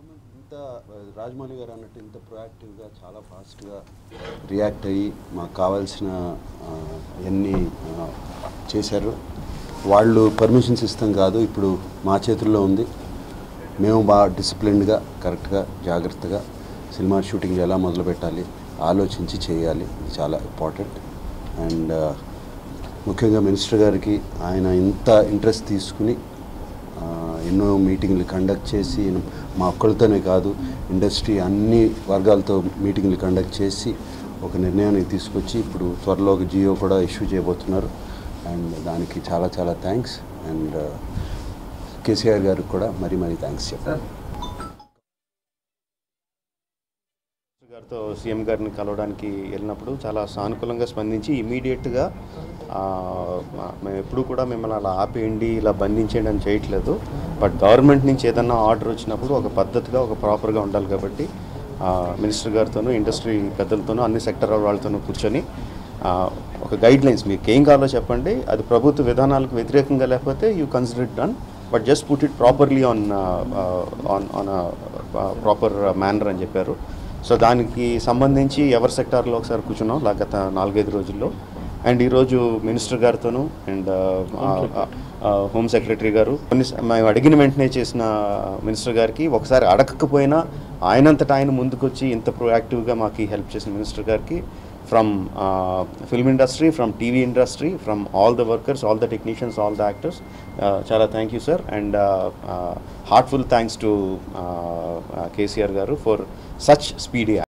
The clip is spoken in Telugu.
ఇంత రాజమౌళి గారు అన్నట్టు ఇంత ప్రొయాక్టివ్గా చాలా ఫాస్ట్గా రియాక్ట్ అయ్యి మాకు కావాల్సిన ఆ, అన్ని ఆ, చేశారు వాళ్ళు పర్మిషన్స్ ఇస్తాం కాదు ఇప్పుడు మా చేతుల్లో ఉంది మేము బాగా డిసిప్లిన్డ్గా కరెక్ట్గా జాగ్రత్తగా సినిమా షూటింగ్ ఎలా మొదలు పెట్టాలి ఆలోచించి చేయాలి ఇది చాలా ఇంపార్టెంట్ అండ్ ముఖ్యంగా మినిస్టర్ గారికి ఆయన ఇంత ఇంట్రెస్ట్ తీసుకుని ఆ, ఎన్నో మీటింగ్లు కండక్ట్ చేసి మా ఒక్కరితోనే కాదు ఇండస్ట్రీ అన్ని వర్గాలతో మీటింగ్లు కండక్ట్ చేసి ఒక నిర్ణయానికి తీసుకొచ్చి ఇప్పుడు త్వరలో ఒక జియో కూడా ఇష్యూ చేయబోతున్నారు అండ్ దానికి చాలా చాలా థ్యాంక్స్ అండ్ కేసీఆర్ గారికి కూడా మరీ మరీ థ్యాంక్స్ చెప్పాలి గారితో సీఎం గారిని కలవడానికి వెళ్ళినప్పుడు చాలా సానుకూలంగా స్పందించి ఇమీడియట్గా మేము ఎప్పుడు కూడా మిమ్మల్ని అలా ఆపేయండి ఇలా బంధించేయండి అని చేయట్లేదు బట్ గవర్నమెంట్ నుంచి ఏదన్నా ఆర్డర్ వచ్చినప్పుడు ఒక పద్ధతిగా ఒక ప్రాపర్గా ఉండాలి కాబట్టి ఆ, మినిస్టర్ గారితోనూ ఇండస్ట్రీ పెద్దలతోనూ అన్ని సెక్టర్ వాళ్ళతోనూ కూర్చొని ఆ, ఒక గైడ్ లైన్స్ మీకు ఏం కావాలో చెప్పండి అది ప్రభుత్వ విధానాలకు వ్యతిరేకంగా లేకపోతే you consider it done but just put it properly on on on proper manner అని చెప్పారు సో దానికి సంబంధించి ఎవరి సెక్టార్లో ఒకసారి కూర్చున్నాం లా గత నాలుగైదు రోజుల్లో అండ్ ఈరోజు మినిస్టర్ గారితోనూ అండ్ హోమ్ సెక్రటరీ గారు కొన్ని స- మేము అడిగిన వెంటనే చేసిన మినిస్టర్ గారికి ఒకసారి అడగకపోయినా ఆయనంతటా ఆయన ముందుకొచ్చి ఇంత ప్రొయాక్టివ్గా మాకు హెల్ప్ చేసిన మినిస్టర్ గారికి from film industry from TV industry from all the workers all the technicians all the actors చాలా thank you sir and heartful thanks to KCR garu for such speedy